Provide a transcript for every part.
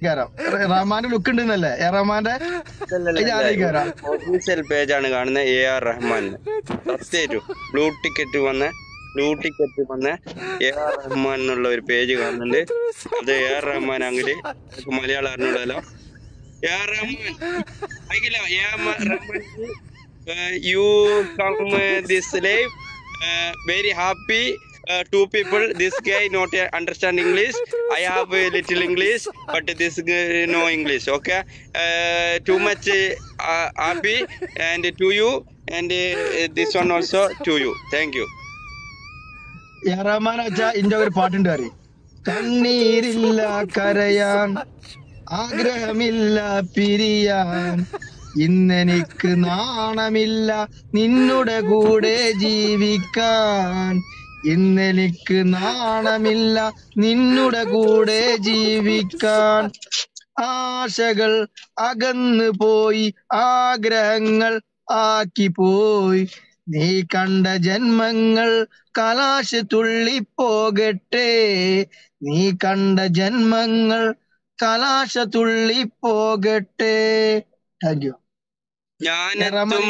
കയറാം റഹ്മാന്റെ look ഉണ്ടെന്നല്ലേ A റഹ്മാന്റെ ജാതി കയറാം ഒഫീഷ്യൽ പേജാണ് കാണുന്നത് എ ആർ റഹ്മാൻ സത്യമായിട്ടും ബ്ലൂ ടിക്കറ്റ് വന്ന ബ്ലൂ ടിക്കറ്റ് വന്ന എ ആർ റഹ്മാൻ എന്നുള്ള ഒരു പേജ് കാണുന്നുണ്ട് അത് എ ആർ റഹ്മാൻ ആണെങ്കിൽ മലയാളം അറിഞ്ഞൂടല്ലോ എ ആർ റഹ്മാൻ ആയിക്കില്ല A R Rahman you come this life very happy to people this guy not understand English I have little English but this no English okay too much happy and to you and this one also to you thank you A Rahman വെച്ചാ ഇന്റെ ഒരു പാട്ടുണ്ട് അറിയും കണ്ണീരില്ല കരയാൻ ആഗ്രഹമില്ല പിരിയാൻ ഇന്നെനിക്ക് നാണമില്ല നിന്നുടെ കൂടെ ജീവിക്കാൻ ഇന്നെനിക്ക് നാണമില്ല നിന്നുടെ കൂടെ ജീവിക്കാൻ ആശകൾ അകന്നു പോയി ആഗ്രഹങ്ങൾ ആക്കി പോയി നീ കണ്ട ജന്മങ്ങൾ കലാശ തുള്ളിപ്പോകട്ടെ നീ കണ്ട ജന്മങ്ങൾ കലാശ തുള്ളിപ്പോകട്ടെ താങ്ക് യു ഞാനെത്തും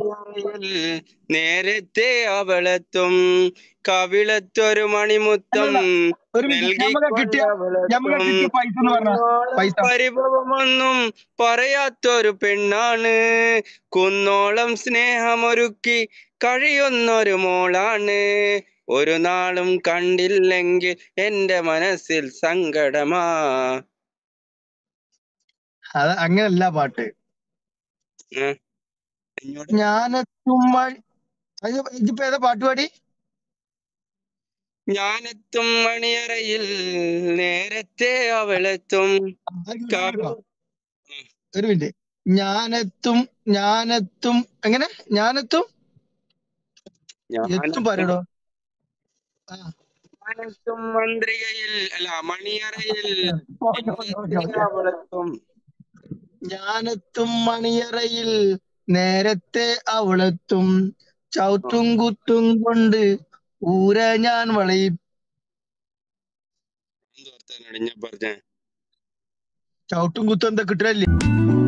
നേരത്തെ അവളെത്തും കവിളത്തൊരു മണിമുത്തം ഒരു മിനിറ്റ് ഞമ്മക്ക് കിട്ടിയ ഞമ്മക്ക് കിട്ടിയ പൈസ എന്ന് പറഞ്ഞ പൈസ പരിഭവമൊന്നും പറയാത്തൊരു പെണ്ണാണ് കുന്നോളം സ്നേഹമൊരുക്കി കഴിയുന്നൊരു മോളാണ് ഒരു നാളും കണ്ടില്ലെങ്കിൽ എന്റെ മനസ്സിൽ സങ്കടമാ അത് അങ്ങനല്ല പാട്ട് ഉം. എന്നോട് ഞാനെത്തും വഴി അത് ഇതിപ്പോ ഏതാ പാട്ട് പാടി ഞാനെത്തും മണിയറയിൽ നേരത്തെ അവളെത്തും കവി- ഒരു മിനിറ്റ് ഞാനെത്തും ഞാനെത്തും എങ്ങനെ ഞാനെത്തും എത്തും പറയടോ ആ ഞാനെത്തും മന്ത്രികയിൽ അല്ല മണിയറയിൽ ഓക്കേ, ഓക്കേ, ഓക്കേ, ഓക്കേ. അവളെത്തും ഞാനെത്തും മണിയറയിൽ നേരത്തെ അവളെത്തും ചവിട്ടും കുത്തും കൊണ്ട് ഊര ഞാൻ വളയും എന്ത് വർത്താനാണ് ഞാൻ പറഞ്ഞേ ചവിട്ടും കുത്തും എന്താ കിട്ടല്ലേ